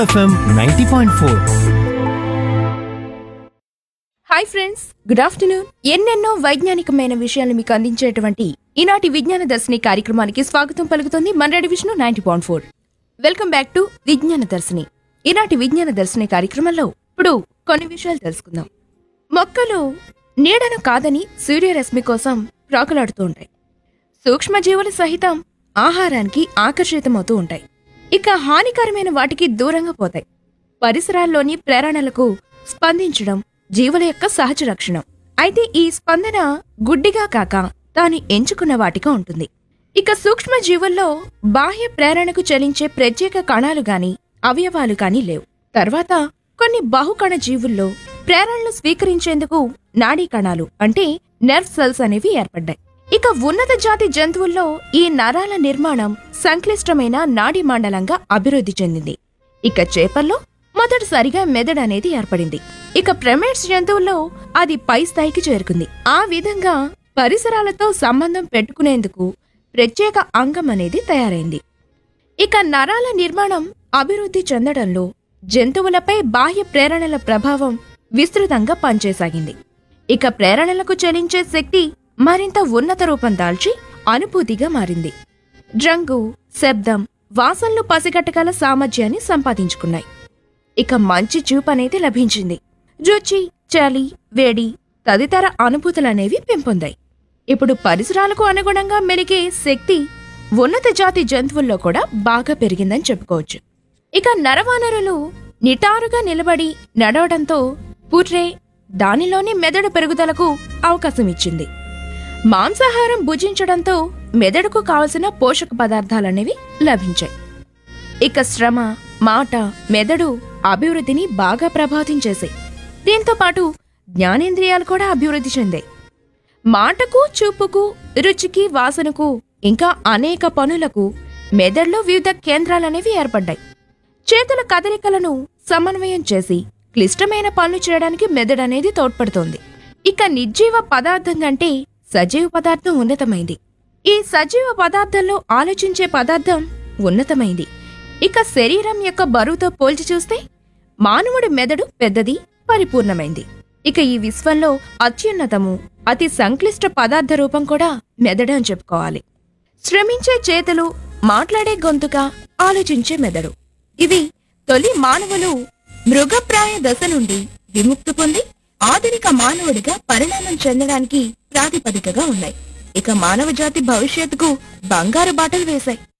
FM ninety point four hi friends good afternoon ఎన్నెన్నో వైజ్ఞానికమైన విషయాలు మీకు అందించేటువంటి ఈనాటి విజ్ఞాన దర్శిని కార్యక్రమానికి స్వాగతం పలుకుతుంది Manreddy Vishnu ninety point four welcome back to Vignana Darshini ఈనాటి విజ్ఞాన దర్శిని కార్యక్రమంలో ఇప్పుడు కొన్ని విషయాలు తెలుసుకుందాం మొక్కలు నీడను కాదని సూర్యరశ్మి కోసం ప్రాకులాడుతూ ఉంటాయి సూక్ష్మజీవులు సహితం ఆహారానికి ఆకర్షితమవుతూ ఉంటాయి ఇక హానికరమైన వాటికి దూరంగా పోతాయి పరిసరాల్లోని ప్రేరణలకు స్పందించడం జీవుల యొక్క సహజ లక్షణం అయితే ఈ స్పందన గుడ్డిగా కాక తాను ఎంచుకున్న వాటిగా ఉంటుంది ఇక సూక్ష్మ జీవుల్లో బాహ్య ప్రేరణకు చలించే ప్రత్యేక కణాలు గాని అవయవాలు గాని లేవు తర్వాత కొన్ని బహుకణ జీవుల్లో ప్రేరణలు స్వీకరించేందుకు నాడీ కణాలు అంటే నెర్వ్ సెల్స్ అనేవి ఏర్పడ్డాయి ఇక ఉన్నత జాతి జంతువుల్లో ఈ నరాల నిర్మాణం సంక్లిష్టమైన నాడీ మండలంగా అభివృద్ధి చెందింది ఇక చేపల్లో మొదటిసారిగా మెదడు అనేది ఏర్పడింది ఇక ప్రెమేట్స్ జంతువుల్లో అది పై స్థాయికి చేరుకుంది ఆ విధంగా పరిసరాలతో సంబంధం పెట్టుకునేందుకు ప్రత్యేక అంగం అనేది తయారైంది ఇక నరాల నిర్మాణం అభివృద్ధి చెందడంలో జంతువులపై బాహ్య ప్రేరణల ప్రభావం విస్తృతంగా పనిచేసాగింది ఇక ప్రేరణలకు చలించే శక్తి మరింత ఉన్నత రూపం దాల్చి అనుభూతిగా మారింది రంగు శబ్దం వాసనలు పసిగట్టగల సామర్థ్యాన్ని సంపాదించుకున్నాయి ఇక మంచి చూపు అనేది లభించింది రుచి చలి వేడి తదితర అనుభూతులనేవి పెంపొందాయి ఇప్పుడు పరిసరాలకు అనుగుణంగా మెలిగే శక్తి ఉన్నత జాతి జంతువుల్లో కూడా బాగా పెరిగిందని చెప్పుకోవచ్చు ఇక నరవానరులు నిటారుగా నిలబడి నడవడంతో పుర్రే దానిలోని మెదడు పెరుగుదలకు అవకాశం ఇచ్చింది మాంసాహారం భుజించడంతో మెదడుకు కావలసిన పోషక పదార్థాలనేవి లభించాయి ఇక శ్రమ మాట మెదడు అభివృద్ధిని బాగా ప్రభావితం చేశాయి దీంతో పాటు జ్ఞానేంద్రియాలు కూడా అభివృద్ధి చెందాయి మాటకు చూపుకు రుచికి వాసనకు ఇంకా అనేక పనులకు మెదడులో వివిధ కేంద్రాలనేవి ఏర్పడ్డాయి చేతుల కదలికలను సమన్వయం చేసి క్లిష్టమైన పనులు చేయడానికి మెదడు అనేది తోడ్పడుతోంది ఇక నిర్జీవ పదార్థం కంటే సజీవ పదార్థం ఉన్నతమైంది ఈ సజీవ పదార్థంలో ఆలోచించే పదార్థం ఉన్నతమైంది ఇక శరీరం యొక్క బరువుతో పోల్చి చూస్తే మానవుడి మెదడు పెద్దది పరిపూర్ణమైంది ఇక ఈ విశ్వంలో అత్యున్నతము అతి సంక్లిష్ట పదార్థ రూపం కూడా మెదడు అని చెప్పుకోవాలి శ్రమించే చేతులు మాట్లాడే గొంతుక ఆలోచించే మెదడు ఇవి తొలి మానవులు మృగప్రాయ దశ నుండి విముక్తి పొంది ఆధునిక మానవుడిగా పరిణామం చెందడానికి ప్రాతిపదికగా ఉన్నాయి ఇక మానవ జాతి భవిష్యత్తుకు బంగారు బాటలు వేశాయి